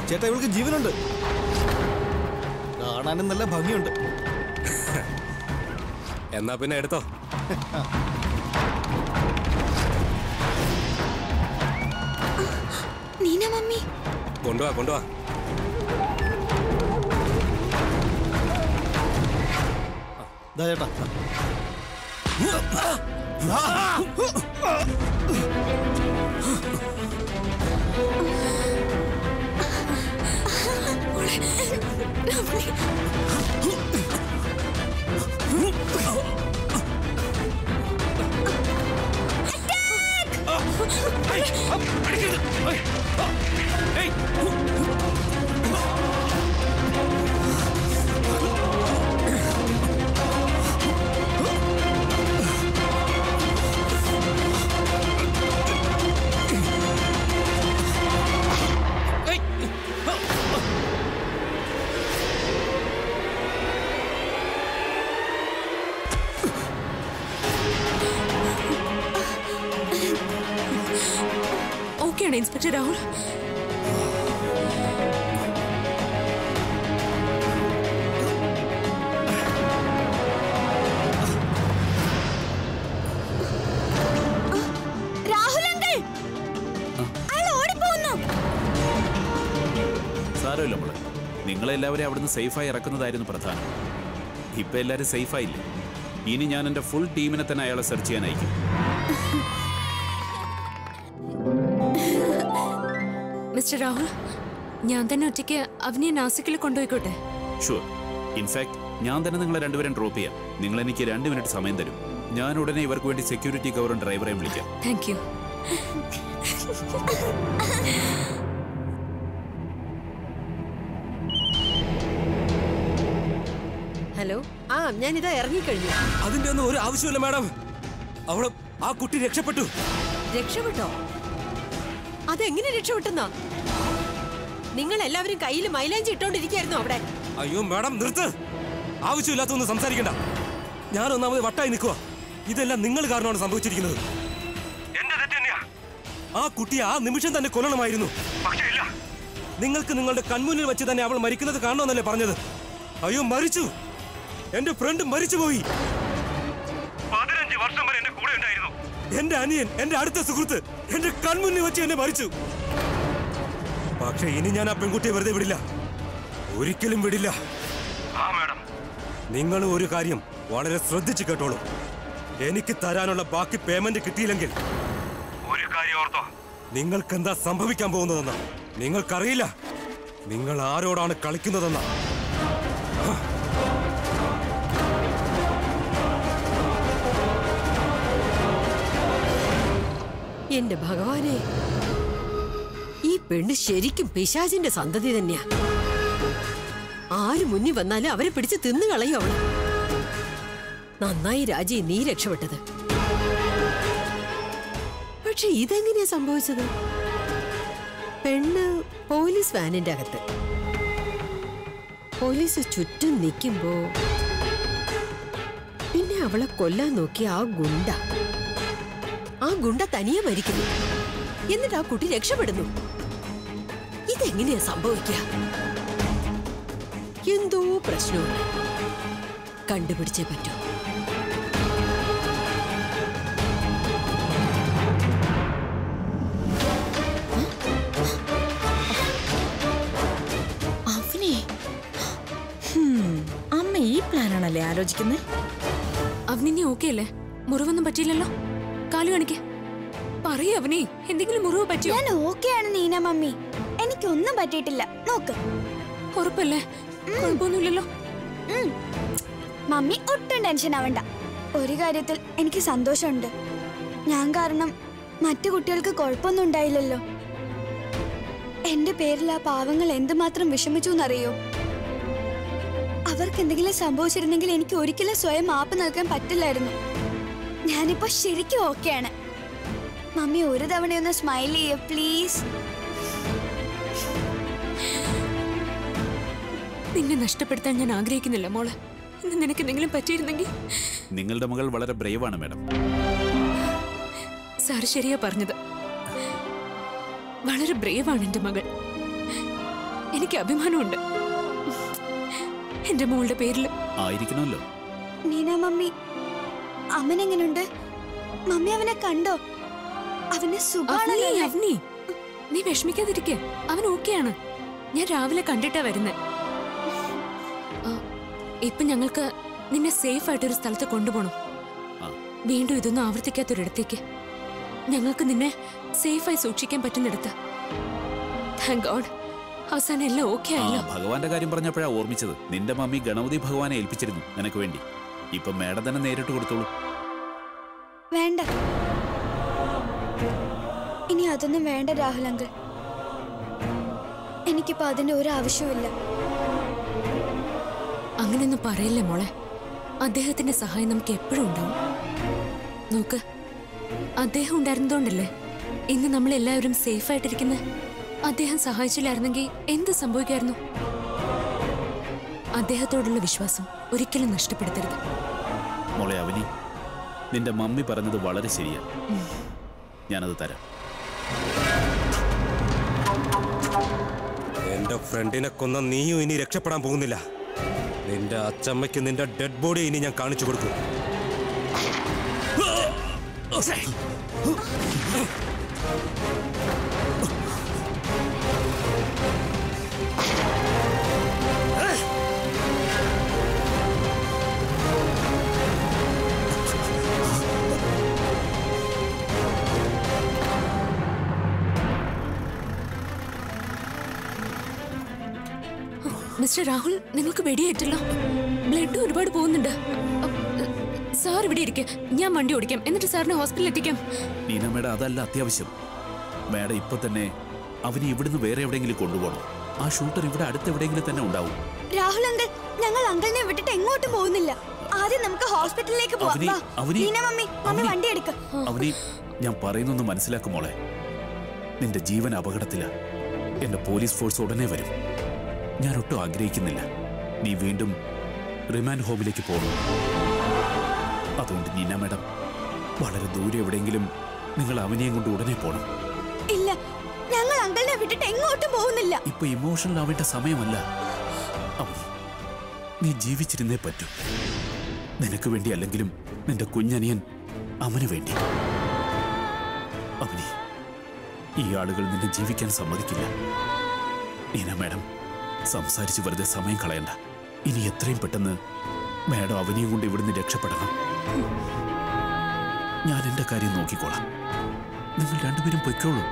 ചേട്ടാ ഇവൾക്ക് ജീവനുണ്ട് കാണാനും നല്ല ഭംഗിയുണ്ട് എന്നാ പിന്നെ എടുത്തോ നീന മമ്മി കൊണ്ടുവാ കൊണ്ടുവാ ദാ ചേട്ടാ ഓക്കെയാണ് ഇൻസ്പെക്ടർ രാഹുൽ രാഹുൽ അങ്കിൾ അയാൾ ഓടിപ്പോകുന്നു സാരമില്ല മോളെ നിങ്ങളെല്ലാവരെയും അവിടുന്ന് സേഫായി ഇറക്കുന്നതായിരുന്നു പ്രധാനം ഇപ്പൊ എല്ലാവരും സേഫായില്ലേ ഇനി ഞാൻ എൻ്റെ ഫുൾ ടീമിനെ തന്നെ അയാളെ സെർച്ച് ചെയ്യാൻ അയക്കും മിസ്റ്റർ രാഹുൽ ഞാൻ തന്നെ ഒറ്റയ്ക്ക് അവനെ നാസിക്കിൽ കൊണ്ടുപോയിക്കോട്ടെ ഷുവർ ഇൻഫാക്ട് ഞാൻ തന്നെ നിങ്ങളെ രണ്ടുപേരും ഡ്രോപ്പ് ചെയ്യാം നിങ്ങൾ എനിക്ക് രണ്ട് മിനിറ്റ് സമയം തരും ഞാൻ ഉടനെ ഇവർക്ക് വേണ്ടി സെക്യൂരിറ്റി കവറും ഡ്രൈവറെയും വിളിക്കാം താങ്ക് യു ഹലോ ആ ഞാനിതാ ഇറങ്ങിക്കഴിഞ്ഞു അതിന്റെ ഒന്നും ഒരു ആവശ്യമില്ല മാഡം അവള് ആ കുട്ടി രക്ഷപ്പെട്ടു രക്ഷപ്പെട്ടോ അതെങ്ങനെ രക്ഷപ്പെട്ടെന്നാ നിങ്ങൾ എല്ലാവരും കയ്യിൽ മൈലാഞ്ചി ഇട്ടോണ്ടിരിക്കായിരുന്നു അവിടെ അയ്യോ മാഡം നിർത്ത് ആവശ്യമില്ലാത്തൊന്നും സംസാരിക്കണ്ട ഞാൻ ഒന്നാമത് വട്ടായി നിൽക്കുക ഇതെല്ലാം നിങ്ങൾ കാരണമാണ് സംഭവിച്ചിരിക്കുന്നത് എന്റെ തെറ്റ് തന്നെയാ ആ കുട്ടിയെ ആ നിമിഷം തന്നെ കൊല്ലണമായിരുന്നു പക്ഷേ ഇല്ല നിങ്ങൾക്ക് നിങ്ങളുടെ കൺമുന്നിൽ വെച്ച് തന്നെ അവൾ മരിക്കുന്നത് കാണണമെന്നല്ലേ പറഞ്ഞത് അയ്യോ മരിച്ചു എന്റെ ഫ്രണ്ട് മരിച്ചുപോയി പതിനഞ്ച് വർഷം വരെ എന്റെ കൂടെ ഉണ്ടായിരുന്നു എന്റെ അനിയൻ എന്റെ അടുത്ത സുഹൃത്ത് എന്റെ കൺമുന്നിൽ വെച്ച് എന്നെ മരിച്ചു പക്ഷേ ഇനി ഞാൻ ആ പെൺകുട്ടിയെ വെറുതെ വിടില്ല ഒരിക്കലും വിടില്ല ആ മാഡം നിങ്ങൾ ഒരു കാര്യം വളരെ ശ്രദ്ധിച്ചു കേട്ടോളൂ എനിക്ക് തരാനുള്ള ബാക്കി പേയ്മെന്റ് കിട്ടിയില്ലെങ്കിൽ ഒരു കാര്യം ഓർത്തോ നിങ്ങൾക്ക് എന്താ സംഭവിക്കാൻ പോകുന്നതെന്ന് നിങ്ങൾക്കറിയില്ല നിങ്ങൾ ആരോടാണ് കളിക്കുന്നതെന്ന് എന്റെ ഭഗവാനെ ഈ പെണ്ണ് ശരിക്കും പിശാചിന്റെ സന്തതി തന്നെയാ ആര് മുന്നിൽ വന്നാലും അവരെ പിടിച്ച് തിന്നു കളയും അവള് നന്നായി രാജി നീ രക്ഷപ്പെട്ടത് പക്ഷെ ഇതെങ്ങനെയാ സംഭവിച്ചത് പെണ്ണ് പോലീസ് വാനിന്റെ അകത്ത് പോലീസ് ചുറ്റും നിൽക്കുമ്പോ പിന്നെ അവളെ കൊല്ലാൻ നോക്കിയ ആ ഗുണ്ട ആ ഗുണ്ട തനിയെ മരിക്കുന്നു എന്നിട്ട് ആ കുട്ടി രക്ഷപ്പെടുന്നു ഇതെങ്ങനെയാ സംഭവിക്കുക എന്തോ പ്രശ്നമുണ്ട് കണ്ടുപിടിച്ചേ പറ്റൂ അവനെ അമ്മ ഈ പ്ലാനാണല്ലേ ആലോചിക്കുന്നത് അവനിനി ഓക്കെ അല്ലേ മുറിവൊന്നും പറ്റിയില്ലല്ലോ കാലു കാണിക്കേ പറയൂ അവനെ എന്തെങ്കിലും മുറിവ് പറ്റിയോ ഞാൻ ഓക്കെയാണ് നീന മമ്മി എനിക്കൊന്നും പറ്റിയിട്ടില്ല നോക്ക് ഉറപ്പല്ലേ കുഴപ്പമൊന്നുമില്ലല്ലോ ഉം. മമ്മി ഒട്ടും ടെൻഷൻ ആവണ്ട ഒരു കാര്യത്തിൽ എനിക്ക് സന്തോഷമുണ്ട് ഞാൻ കാരണം മറ്റു കുട്ടികൾക്ക് കുഴപ്പമൊന്നും ഉണ്ടായില്ലല്ലോ എന്റെ പേരിൽ ആ പാവങ്ങൾ എന്തുമാത്രം വിഷമിച്ചു എന്നറിയോ അവർക്ക് എന്തെങ്കിലും സംഭവിച്ചിരുന്നെങ്കിൽ എനിക്ക് ഒരിക്കലും സ്വയം മാപ്പ് നൽകാൻ പറ്റില്ലായിരുന്നു ഞാനിപ്പോ ശരിക്കും ഓക്കെയാണ് മമ്മി ഒരു തവണയൊന്ന് സ്മൈൽ ചെയ്യ പ്ലീസ് നിന്നെ നഷ്ടപ്പെടുത്താൻ ഞാൻ ആഗ്രഹിക്കുന്നില്ല മോളെ ഇന്ന് നിനക്ക് എന്തെങ്കിലും പറ്റിയിരുന്നെങ്കിൽ നിങ്ങളുടെ മകൾ വളരെ ബ്രേവാണ് മാഡം സാറ് ശരിയാ പറഞ്ഞത് വളരെ ബ്രേവാണ് എന്റെ മകൾ എനിക്ക് അഭിമാനമുണ്ട് എന്റെ മോളുടെ പേരിൽ ആയിരിക്കണമല്ലോ നീന മമ്മി അമ്മൻ എങ്ങനുണ്ട് മമ്മി അവനെ കണ്ടോ അവന് അവനി സുഖാണല്ലോ അല്ലേ? അവനി നീ വിഷമിക്കാതിരിക്കെ അവൻ ഓക്കെയാണ് ഞാൻ രാവിലെ കണ്ടിട്ടാ വരുന്നത് ഇപ്പൊ ഞങ്ങൾക്ക് നിന്നെ സേഫ് ആയിട്ട് ഒരു സ്ഥലത്ത് കൊണ്ടുപോകണം ആ. വീണ്ടും ഇതൊന്നും ആവർത്തിക്കാത്തൊരിടത്തേക്ക് ഞങ്ങൾക്ക് നിന്നെ സേഫായി സൂക്ഷിക്കാൻ പറ്റുന്നിടത്ത് താങ്ക് ഗോഡ് അവസാനം എല്ലാം ഓക്കെ ആ ആയല്ലോ ഭഗവാന്റെ കാര്യം പറഞ്ഞപ്പോഴാ ഓർമ്മിച്ചത് നിന്റെ മമ്മി ഗണപതി ഭഗവാനെ ഏൽപ്പിച്ചിരുന്നു നിനക്ക് വേണ്ടി ഇപ്പൊ മേഡം തന്നെ നേരിട്ട് കൊടുത്തോളൂ വേണ്ട ഇനി അതൊന്നും വേണ്ട രാഹുൽ അങ്കിൾ എനിക്കിപ്പോ അതിന്റെ ഒരു ആവശ്യവുമില്ല അങ്ങനെയൊന്നും പറയില്ലേ മോളെ അദ്ദേഹത്തിന്റെ സഹായം നമുക്ക് എപ്പോഴും ഉണ്ടാവും നോക്ക് അദ്ദേഹം ഉണ്ടായിരുന്നതുകൊണ്ടല്ലേ ഇന്ന് നമ്മൾ എല്ലാവരും സേഫ് ആയിട്ടിരിക്കുന്നത് അദ്ദേഹം സഹായിച്ചില്ലായിരുന്നെങ്കിൽ എന്ത് സംഭവിക്കായിരുന്നു അദ്ദേഹത്തോടുള്ള വിശ്വാസം ഒരിക്കലും നഷ്ടപ്പെടുത്തരുത് മോളെ അവനി നിന്റെ മമ്മി പറഞ്ഞത് വളരെ ശരിയാ ഞാനത് തരാം എന്റെ ഫ്രണ്ടിനെ കൊന്ന നീയും ഇനി രക്ഷപ്പെടാൻ പോകുന്നില്ല നിന്റെ അച്ചമ്മയ്ക്ക് നിന്റെ ഡെഡ് ബോഡി ഇനി ഞാൻ കാണിച്ചു കൊടുക്കും മിസ്റ്റർ രാഹുൽ നിങ്ങൾക്ക് വെടിയേറ്റല്ലോ ബ്ലഡ് ഒരുപാട് പോകുന്നുണ്ട് സാർ ഇവിടെ ഇരിക്കെ ഞാൻ വണ്ടി ഓടിക്കാം എന്നിട്ട് സാറിനെ ഹോസ്പിറ്റലിൽ എത്തിക്കാം നീന മേഡം അതല്ല അത്യാവശ്യം മേഡം ഇപ്പൊ തന്നെ അവനെ ഇവിടുന്ന് വേറെ എവിടെയെങ്കിലും കൊണ്ടുപോകണം ആ ഷൂട്ടർ ഇവിടെ അടുത്ത് എവിടെയെങ്കിലും തന്നെ ഉണ്ടാവും രാഹുൽ അങ്കിൾ ഞങ്ങൾ അങ്കിളിനെ വിട്ടിട്ട് എങ്ങോട്ടും പോകുന്നില്ല ആദ്യം നമുക്ക് ഹോസ്പിറ്റലിലേക്ക് പോവാം അവനി- വാ. അവനി- നീന മമ്മി മമ്മി അവനി- വണ്ടി എടുക്ക അവനെ ഞാൻ പറയുന്നൊന്ന് മനസ്സിലാക്കും മോളെ നിന്റെ ജീവൻ അപകടത്തില എന്റെ പോലീസ് ഫോഴ്സ് ഉടനെ വരും ഞാൻ ഒട്ടും ആഗ്രഹിക്കുന്നില്ല നീ വീണ്ടും റിമാൻഡ് ഹോമിലേക്ക് പോകണം അതുകൊണ്ട് നീന മേഡം വളരെ ദൂരെ എവിടെയെങ്കിലും നിങ്ങൾ അവനെയും കൊണ്ട് ഉടനെ പോകണം ഇല്ല ഞങ്ങൾ അങ്കിളിനെ വിട്ടിട്ട് എങ്ങോട്ടും പോകുന്നില്ല ഇപ്പൊ ഇമോഷണൽ ആവേണ്ട സമയമല്ല അവനി നീ ജീവിച്ചിരുന്നേ പറ്റൂ നിനക്ക് വേണ്ടി അല്ലെങ്കിലും നിന്റെ കുഞ്ഞനിയൻ അവന് വേണ്ടി അവനി ഈ ആളുകൾ നിന്നെ ജീവിക്കാൻ സമ്മതിക്കില്ല നീന മാഡം സംസാരിച്ച് വെറുതെ സമയം കളയണ്ട ഇനി എത്രയും പെട്ടെന്ന് മാഡം അവനെയും കൊണ്ട് ഇവിടുന്ന് രക്ഷപ്പെടണം ഞാൻ എന്റെ കാര്യം നോക്കിക്കോളാം നിങ്ങൾ രണ്ടുപേരും പൊയ്ക്കോളൂ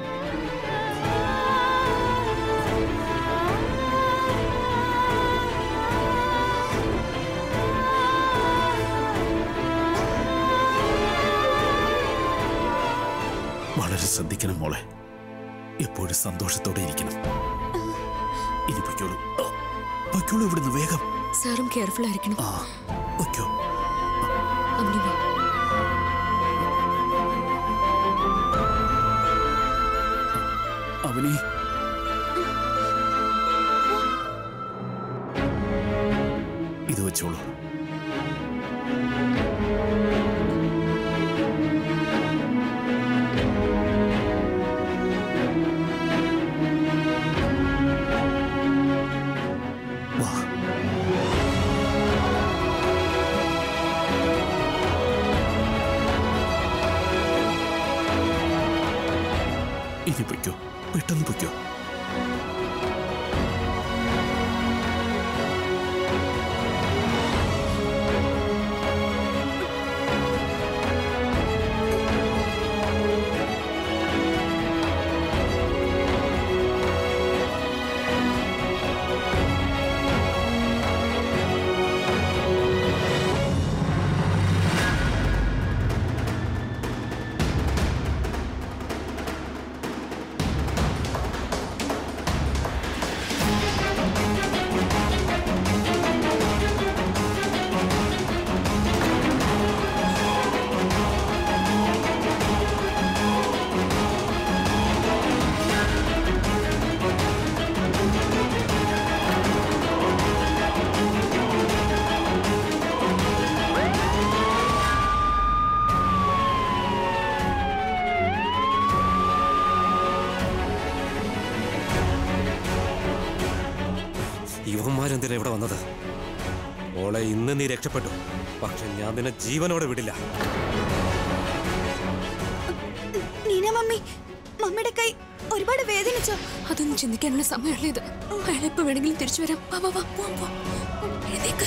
വളരെ ശ്രദ്ധിക്കണം മോളെ എപ്പോഴും സന്തോഷത്തോടെ ഇരിക്കണം ഇനി പൊയ്ക്കോളൂ ആ, പൊയ്ക്കോളൂ ഇവിടുന്ന് വേഗം സാറും കെയർഫുൾ ആയിരിക്കണം ആ പൊയ്ക്കോ അവനി വാ അവനെ ഇത് വെച്ചോളൂ വാ ഇനി പൊയ്ക്കോ പെട്ടെന്ന് പൊയ്ക്കോ ഇവരെന്തിനാ ഇവിടെ വന്നത് മോളെ ഇന്ന് നീ രക്ഷപ്പെട്ടു പക്ഷെ ഞാൻ നിന്നെ ജീവനോടെ വിടില്ല നീന മമ്മി മമ്മിയുടെ കൈ ഒരുപാട് വേദനിച്ചോ അതൊന്നും ചിന്തിക്കാനുള്ള സമയമല്ല ഇത് അയാൾ എപ്പോ വേണമെങ്കിലും തിരിച്ചു വരാം വാ വാ വാ പോവാം പോവാം എഴുന്നേക്ക്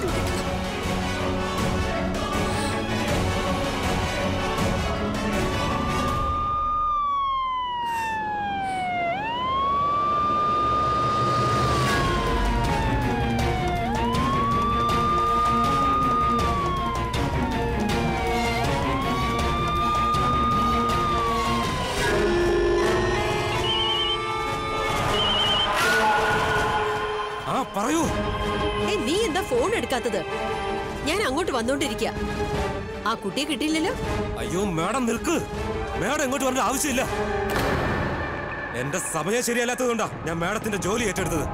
ആ പറയൂ ഏ നീ എന്താ ഫോൺ എടുക്കാത്തത് ഞാൻ അങ്ങോട്ട് വന്നോണ്ടിരിക്കുക ആ കുട്ടിയെ കിട്ടിയില്ലല്ലോ അയ്യോ മാഡം നിൽക്ക് മാഡം ഇങ്ങോട്ട് വരേണ്ട ആവശ്യമില്ല എന്റെ സമയം ശരിയല്ലാത്തതുകൊണ്ടാ ഞാൻ മാഡത്തിന്റെ ജോലി ഏറ്റെടുത്തത്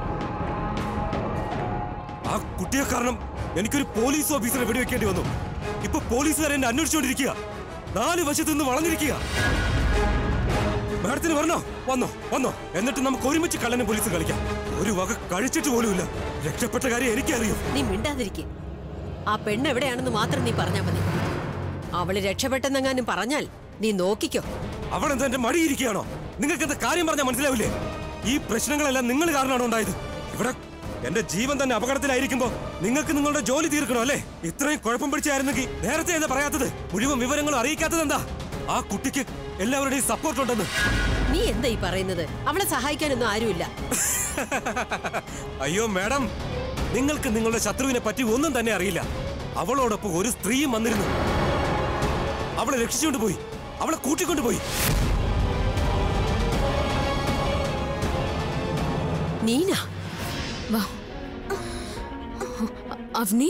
ആ കുട്ടിയെ കാരണം എനിക്കൊരു പോലീസ് ഓഫീസറെ വെടിവെക്കേണ്ടി വന്നു ഇപ്പൊ പോലീസുകാർ എന്നെ അന്വേഷിച്ചുകൊണ്ടിരിക്കുക നാല് വശത്ത് നിന്ന് വളഞ്ഞിരിക്കുക മാഡത്തിന് വരണോ വന്നോ വന്നോ എന്നിട്ട് നമുക്ക് ഒരുമിച്ച് കള്ളനും പോലീസ് കളിക്കാം ഒരു വക കഴിച്ചിട്ട് പോലുമില്ല രക്ഷപ്പെട്ട കാര്യം എനിക്കറിയും നീ മിണ്ടാതിരിക്കെ ആ പെണ്ണ് എവിടെയാണെന്ന് മാത്രം നീ പറഞ്ഞാ മതി അവള് രക്ഷപ്പെട്ടെന്നെങ്ങാനും പറഞ്ഞാൽ നീ നോക്കിക്കോ അവൾ എന്താ എന്റെ മടിയിരിക്കുകയാണോ നിങ്ങൾക്ക് എന്താ കാര്യം പറഞ്ഞാൽ മനസ്സിലാവില്ലേ ഈ പ്രശ്നങ്ങളെല്ലാം നിങ്ങൾ കാരണമാണ് ഉണ്ടായത് ഇവിടെ എന്റെ ജീവൻ തന്നെ അപകടത്തിലായിരിക്കുമ്പോ നിങ്ങൾക്ക് നിങ്ങളുടെ ജോലി തീർക്കണോ അല്ലേ ഇത്രയും കുഴപ്പം പിടിച്ചായിരുന്നെങ്കിൽ നേരത്തെ എന്താ പറയാത്തത് മുഴുവൻ വിവരങ്ങളും അറിയിക്കാത്തത് എന്താ ആ കുട്ടിക്ക് എല്ലാവരുടെയും സപ്പോർട്ട് ഉണ്ടെന്ന് നീ എന്താ ഈ പറയുന്നത് അവളെ സഹായിക്കാനൊന്നും ആരുമില്ല അയ്യോ മാഡം നിങ്ങൾക്ക് നിങ്ങളുടെ ശത്രുവിനെ പറ്റി ഒന്നും തന്നെ അറിയില്ല അവളോടൊപ്പം ഒരു സ്ത്രീയും വന്നിരുന്നു അവളെ രക്ഷിച്ചുകൊണ്ട് പോയി അവളെ കൂട്ടിക്കൊണ്ടു പോയി നീന വാ അവനി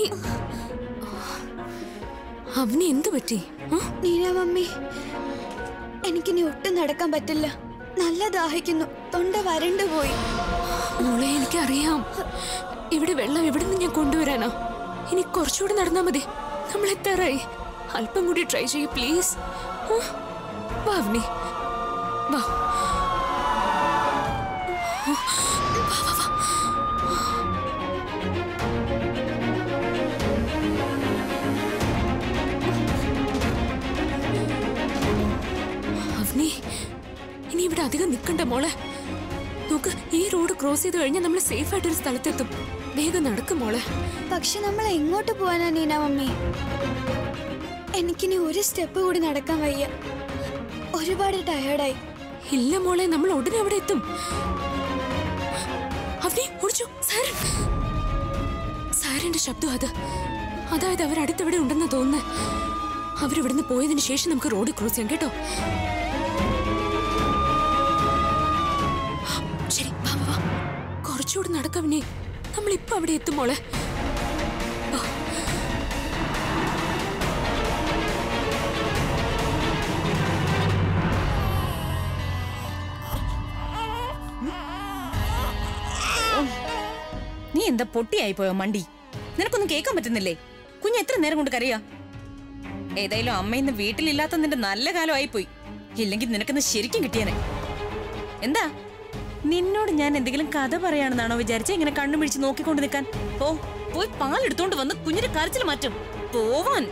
അവനി എന്തു പറ്റി ആ? നീന മമ്മി എനിക്കിനി ഒട്ടും നടക്കാൻ പറ്റില്ല നല്ല ദാഹിക്കുന്നു തൊണ്ട വരണ്ടു പോയി മോളെ എനിക്കറിയാം ഇവിടെ വെള്ളം എവിടെ നിന്ന് ഞാൻ കൊണ്ടുവരാനോ ഇനി കുറച്ചുകൂടി നടന്നാ മതി നമ്മൾ എത്താറായി അല്പം കൂടി ട്രൈ ചെയ്യൂ പ്ലീസ് വാ അവനി വാ അവനി ഇനി ഇവിടെ അധികം നിൽക്കണ്ട മോളെ നോക്ക് ഈ റോഡ് ക്രോസ് ചെയ്ത് കഴിഞ്ഞാൽ നമ്മൾ സേഫ് ആയിട്ടൊരു സ്ഥലത്തെത്തും വേഗം നടക്കും മോളെ പക്ഷെ നമ്മൾ എങ്ങോട്ട് പോവാനാ നീന മമ്മി എനിക്കിനി ഒരു സ്റ്റെപ്പ് കൂടി നടക്കാൻ വയ്യ ഒരുപാട് ടയേർഡായി ഇല്ല മോളെ നമ്മൾ ഉടനെ അവിടെ എത്തും അവനെ ഓടിച്ചു സാർ സാറിന്റെ ശബ്ദം അത് അതായത് അവർ അടുത്തെവിടെ ഉണ്ടെന്ന് തോന്നുന്നു അവരിവിടുന്ന് പോയതിന് ശേഷം നമുക്ക് റോഡ് ക്രോസ് ചെയ്യാം കേട്ടോ ശരി വാ വാ, വാ കുറച്ചുകൂടി നടക്കവനെ നമ്മൾ ഇപ്പൊ അവിടെ എത്തും മോളെ വാ. നീ എന്താ പൊട്ടിയായി പോയോ മണ്ടി നിനക്കൊന്നും കേൾക്കാൻ പറ്റുന്നില്ലേ കുഞ്ഞ് എത്ര നേരം കൊണ്ട് കരയാ ഏതായാലും അമ്മ ഇന്ന് വീട്ടിലില്ലാത്ത നിന്റെ നല്ല കാലമായി പോയി ഇല്ലെങ്കിൽ നിനക്കിന്ന് ശരിക്കും കിട്ടിയനെ എന്താ നിന്നോട് ഞാൻ എന്തെങ്കിലും കഥ പറയാണെന്നാണോ വിചാരിച്ച ഇങ്ങനെ കണ്ണു പിടിച്ച് നോക്കിക്കൊണ്ട് നിൽക്കാൻ ഓ പോയി പാലെടുത്തോണ്ട് വന്ന് കുഞ്ഞിന്റെ കരച്ചിൽ മാറ്റും പോവാൻ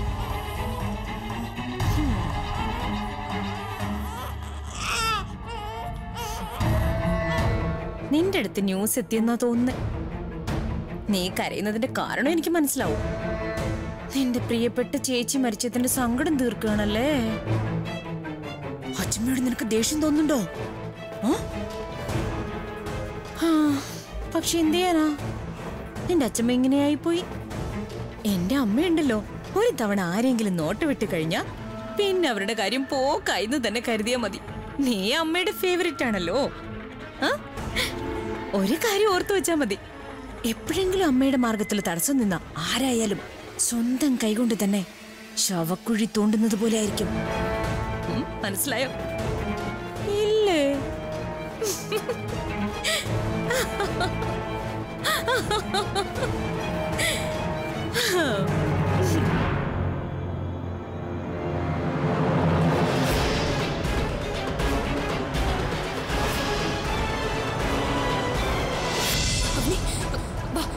നിന്റെ അടുത്ത് ന്യൂസ് എത്തിയെന്നാ തോന്നുന്നേ നീ കരയുന്നതിന്റെ കാരണം എനിക്ക് മനസ്സിലാവും നിന്റെ പ്രിയപ്പെട്ട ചേച്ചി മരിച്ചതിന്റെ സങ്കടം തീർക്കുകയാണല്ലേ അച്ഛമ്മയോട് നിനക്ക് ദേഷ്യം തോന്നുന്നുണ്ടോ ആ? ആ, പക്ഷെ എന്ത് ചെയ്യാനാ നിന്റെ അച്ഛമ്മ ഇങ്ങനെയായി പോയി എന്റെ അമ്മയുണ്ടല്ലോ ഒരു തവണ ആരെങ്കിലും നോട്ട് വിട്ട് കഴിഞ്ഞാ പിന്നെ അവരുടെ കാര്യം പോക്കായിന്ന് തന്നെ കരുതിയാ മതി നീ അമ്മയുടെ ഫേവറേറ്റ് ആണല്ലോ ആ? ഒരു കാര്യം ഓർത്തു വെച്ചാ മതി എപ്പോഴെങ്കിലും അമ്മയുടെ മാർഗത്തിൽ തടസ്സം നിന്ന ആരായാലും സ്വന്തം കൈകൊണ്ട് തന്നെ ശവക്കുഴി തോണ്ടുന്നത് പോലെ ആയിരിക്കും ഉം, മനസ്സിലായോ ഇല്ലേ അവനെ വാ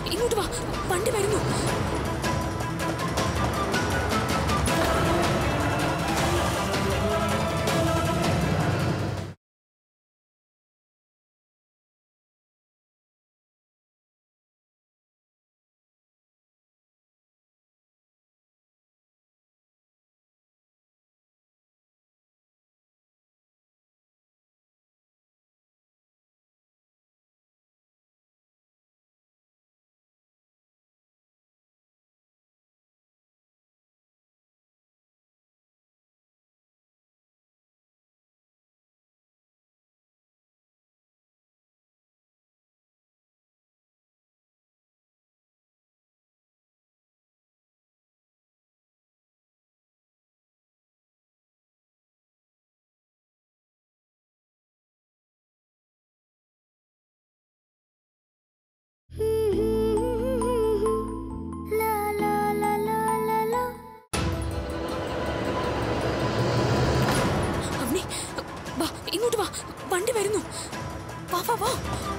ഇങ്ങോട്ട് വാ വണ്ടി വരുന്നു വാ വാ വാ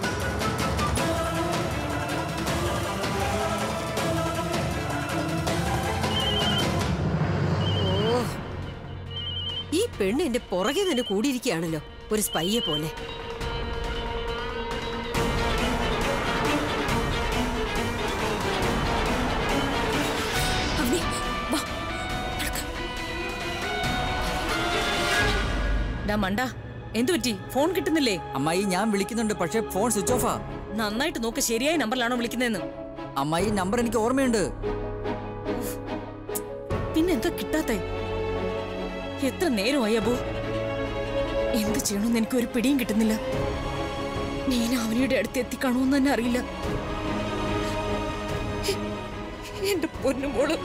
ഓ ഈ പെണ്ണ് എന്റെ പുറകെ തന്നെ കൂടിയിരിക്കുകയാണല്ലോ ഒരു സ്പൈയെ പോലെ അവനെ വാ നടക്ക്. ഡാ മണ്ട എന്തു പറ്റി ഫോൺ കിട്ടുന്നില്ലേ അമ്മായി ഞാൻ വിളിക്കുന്നുണ്ട് പക്ഷേ ഫോൺ സ്വിച്ച് ഓഫാ നന്നായിട്ട് നോക്ക് ശരിയായ നമ്പറിലാണോ വിളിക്കുന്നതെന്ന് അമ്മായി നമ്പർ എനിക്ക് ഓർമ്മയുണ്ട് പിന്നെ എന്താ കിട്ടാത്തേ എത്ര നേരമായി അബു എന്ത് ചെയ്യണമെന്ന് എനിക്ക് ഒരു പിടിയും കിട്ടുന്നില്ല നീന അവനിയുടെ അടുത്ത് എത്തിക്കാണോന്ന് തന്നെ അറിയില്ല എന്റെ പൊന്നുമോള്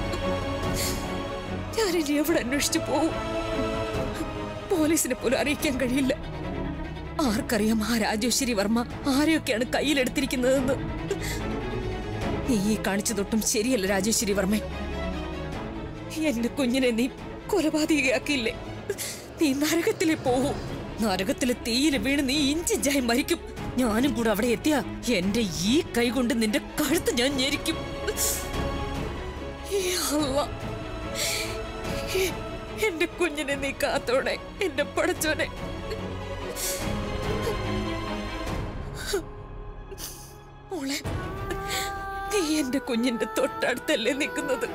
ഞാനിനി എവിടെ അന്വേഷിച്ചു പോവും പോലീസിനെ പോലും അറിയിക്കാൻ കഴിയില്ല ആർക്കറിയാം ആ രാജേശ്വരി വർമ്മ ആരെയൊക്കെയാണ് കയ്യിലെടുത്തിരിക്കുന്നതെന്ന് നീ ഈ കാണിച്ചതൊട്ടും ശരിയല്ല രാജേശ്വരി വർമ്മ എന്റെ കുഞ്ഞിനെ നീ കൊലപാതകയാക്കിയില്ലേ നീ നരകത്തിലെ പോവൂ നരകത്തിലെ തീയില് വീണ് നീ ഇഞ്ചിഞ്ചായി മരിക്കും ഞാനും കൂടെ അവിടെ എത്തിയ എന്റെ ഈ കൈ കൊണ്ട് നിന്റെ കഴുത്ത് ഞാൻ ഞെരിക്കും ഈ അള്ളാ. എ- എന്റെ കുഞ്ഞിനെ നീ കാത്തോടെ എന്റെ പടച്ചോനെ മോളെ നീ എന്റെ കുഞ്ഞിന്റെ തൊട്ടടുത്തല്ലേ നിൽക്കുന്നത്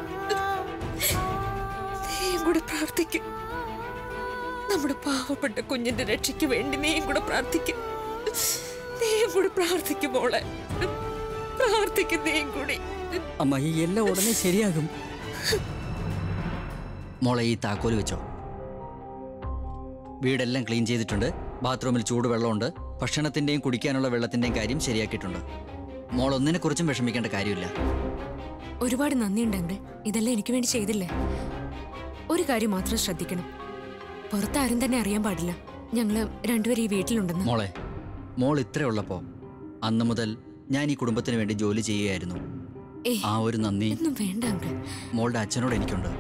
നീയും കൂടെ പ്രാർത്ഥിക്കും നമ്മുടെ പാവപ്പെട്ട കുഞ്ഞിന്റെ രക്ഷയ്ക്ക് വേണ്ടി നീയും കൂടെ പ്രാർത്ഥിക്കും നീയും കൂടെ പ്രാർത്ഥിക്കും മോളെ പ്രാർത്ഥിക്കും നീയും കൂടി അമ്മായി എല്ലാം ഉടനെ ശരിയാകും മോളെ ഈ താക്കോല് വെച്ചോ വീടെല്ലാം ക്ലീൻ ചെയ്തിട്ടുണ്ട് ബാത്റൂമിൽ ചൂടുവെള്ളമുണ്ട് ഭക്ഷണത്തിന്റെയും കുടിക്കാനുള്ള വെള്ളത്തിന്റെയും കാര്യം ശരിയാക്കിയിട്ടുണ്ട് മോൾ ഒന്നിനെ കുറിച്ചും വിഷമിക്കേണ്ട കാര്യമില്ല ഒരുപാട് നന്ദിയുണ്ട് അങ്കിൾ ഇതെല്ലാം എനിക്ക് വേണ്ടി ചെയ്തില്ലേ ഒരു കാര്യം മാത്രം ശ്രദ്ധിക്കണം പുറത്താരും തന്നെ അറിയാൻ പാടില്ല ഞങ്ങള് രണ്ടുപേരും ഈ വീട്ടിലുണ്ടെന്ന് മോളെ മോൾ ഇത്രയുള്ളപ്പോ അന്ന് മുതൽ ഞാൻ ഈ കുടുംബത്തിന് വേണ്ടി ജോലി ചെയ്യുകയായിരുന്നു ഏ ആ ഒരു നന്ദി ഒന്നും വേണ്ട അങ്കിൾ മോളുടെ അച്ഛനോട് എനിക്കുണ്ട്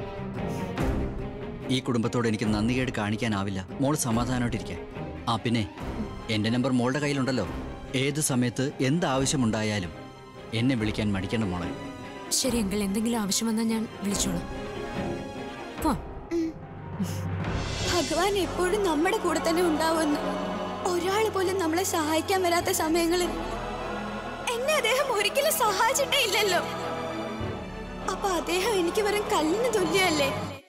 ഈ കുടുംബത്തോട് എനിക്ക് നന്ദികേട് കാണിക്കാനാവില്ല മോൾ സമാധാനമായിട്ടിരിക്കാൻ ആ പിന്നെ എൻ്റെ നമ്പർ മോളുടെ കയ്യിലുണ്ടല്ലോ ഏത് സമയത്ത് എന്ത് ആവശ്യമുണ്ടായാലും എന്നെ വിളിക്കാൻ മടിക്കേണ്ട മോളെ ശരി അങ്കിൾ എന്തെങ്കിലും ആവശ്യം വന്നാൽ ഞാൻ വിളിച്ചോളാം പോ ഭഗവാൻ എപ്പോഴും നമ്മുടെ കൂടെ തന്നെ ഉണ്ടാവുമെന്ന് ഒരാൾ പോലും നമ്മളെ സഹായിക്കാൻ വരാത്ത സമയങ്ങളിൽ എന്നെ അദ്ദേഹം ഒരിക്കലും സഹായിച്ചിട്ടേ ഇല്ലല്ലോ അപ്പൊ അദ്ദേഹം എനിക്ക് വെറും കല്ലിന് തുല്യല്ലേ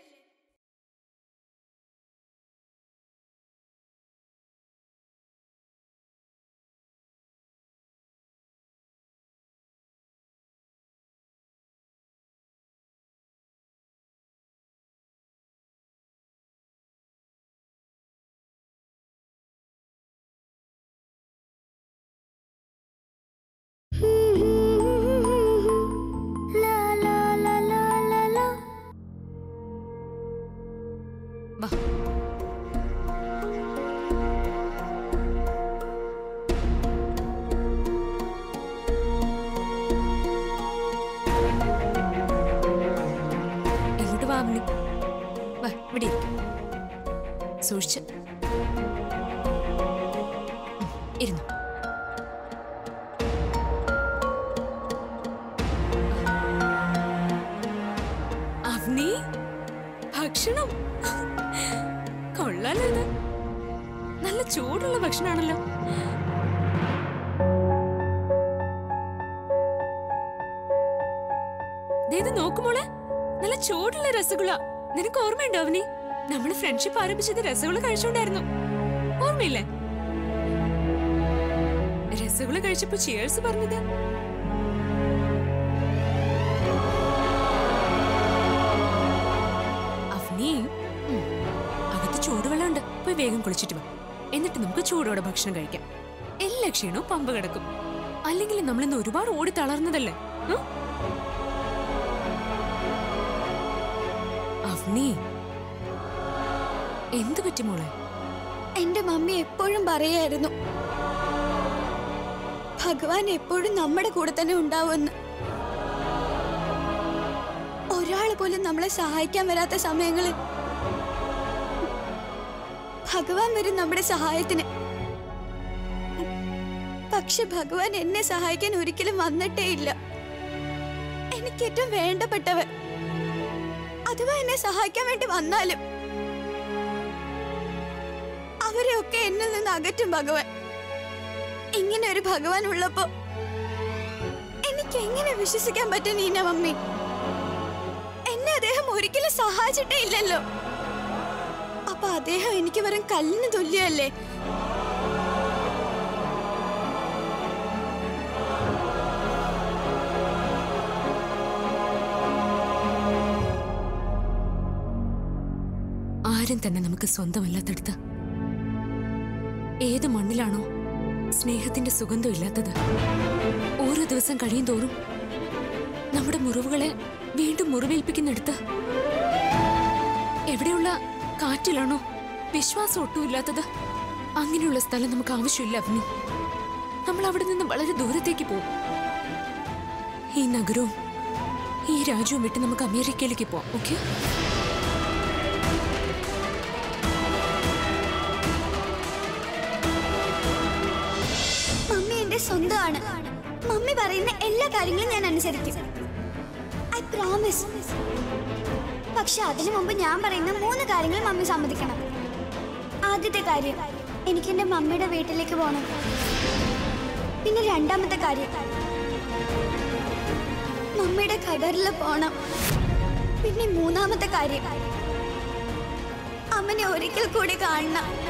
വാ ഇങ്ങോട്ട് വാ അവനി വാ ഇവിടെ ഇരിക്ക്. സൂക്ഷിച്ച് ഉം, ഇരുന്നു അവനി ഭക്ഷണം കൊള്ളാലോ ഇത് നല്ല ചൂടുള്ള ഭക്ഷണമാണല്ലോ ദേ ഇത് നോക്കുമോളെ നല്ല ചൂടുള്ള രസഗുള നിനക്ക് ഓർമ്മയുണ്ടോ അവനി നമ്മൾ ഫ്രണ്ട്ഷിപ്പ് ആരംഭിച്ചത് രസഗുള കഴിച്ചോണ്ടായിരുന്നു ഓർമ്മയില്ലേ രസഗുള കഴിച്ചപ്പോ ചിയേഴ്സ് പറഞ്ഞത് അവനി ഉം, അകത്ത് ചൂടുവെള്ളമുണ്ട് പോയി വേഗം കുളിച്ചിട്ട് വാ എന്നിട്ട് നമുക്ക് ചൂടോടെ ഭക്ഷണം കഴിക്കാം എല്ലാ ക്ഷീണവും പമ്പ് കിടക്കും അല്ലെങ്കിൽ നമ്മളിന്ന് ഒരുപാട് ഓടി തളർന്നതല്ലേ ഉം? അവനി എന്ത് പറ്റി മോളെ എന്റെ മമ്മി എപ്പോഴും പറയായിരുന്നു ഭഗവാൻ എപ്പോഴും നമ്മുടെ കൂടെ തന്നെ ഉണ്ടാവുമെന്ന് ഒരാൾ പോലും നമ്മളെ സഹായിക്കാൻ വരാത്ത സമയങ്ങളിൽ ഭഗവാൻ വരും നമ്മുടെ സഹായത്തിന് പക്ഷെ ഭഗവാൻ എന്നെ സഹായിക്കാൻ ഒരിക്കലും വന്നിട്ടേ ഇല്ല എനിക്ക് ഏറ്റവും വേണ്ടപ്പെട്ടവർ അഥവാ എന്നെ സഹായിക്കാൻ വേണ്ടി വന്നാലും അവരെയൊക്കെ എന്നിൽ നിന്ന് അകറ്റും ഭഗവാൻ ഇങ്ങനെ ഒരു ഭഗവാൻ ഉള്ളപ്പോ എനിക്ക് എങ്ങനെ വിശ്വസിക്കാൻ പറ്റും നീന മമ്മി എന്നെ അദ്ദേഹം ഒരിക്കലും സഹായിച്ചിട്ടേ ഇല്ലല്ലോ അപ്പൊ അദ്ദേഹം എനിക്ക് വെറും കല്ലിന് തുല്യല്ലേ ആരും തന്നെ നമുക്ക് സ്വന്തമല്ലാത്തടുത്ത് ഏത് മണ്ണിലാണോ സ്നേഹത്തിന്റെ സുഗന്ധം ഇല്ലാത്തത് ഓരോ ദിവസം കഴിയും തോറും നമ്മുടെ മുറിവുകളെ വീണ്ടും മുറിവേൽപ്പിക്കുന്നിടത്ത് എവിടെയുള്ള കാറ്റിലാണോ വിശ്വാസം ഒട്ടുമില്ലാത്തത് അങ്ങനെയുള്ള സ്ഥലം നമുക്ക് ആവശ്യമില്ല അഗ്നി നമ്മൾ അവിടെ നിന്ന് വളരെ ദൂരത്തേക്ക് പോകും ഈ നഗരവും ഈ രാജ്യവും വിട്ട് നമുക്ക് അമേരിക്കയിലേക്ക് പോവാം ഓക്കെ മമ്മി എന്റെ സ്വന്തമാണ് മമ്മി പറയുന്ന എല്ലാ കാര്യങ്ങളും ഞാൻ അനുസരിക്കും ഐ പ്രോമിസ് പക്ഷെ അതിനു മുമ്പ് ഞാൻ പറയുന്ന മൂന്ന് കാര്യങ്ങൾ മമ്മി സമ്മതിക്കണം ആദ്യത്തെ കാര്യം എനിക്ക് എന്റെ മമ്മിയുടെ വീട്ടിലേക്ക് പോകണം പിന്നെ രണ്ടാമത്തെ കാര്യം മമ്മിയുടെ ഖദറിൽ പോണം പിന്നെ മൂന്നാമത്തെ കാര്യം അമ്മനെ ഒരിക്കൽ കൂടി കാണണം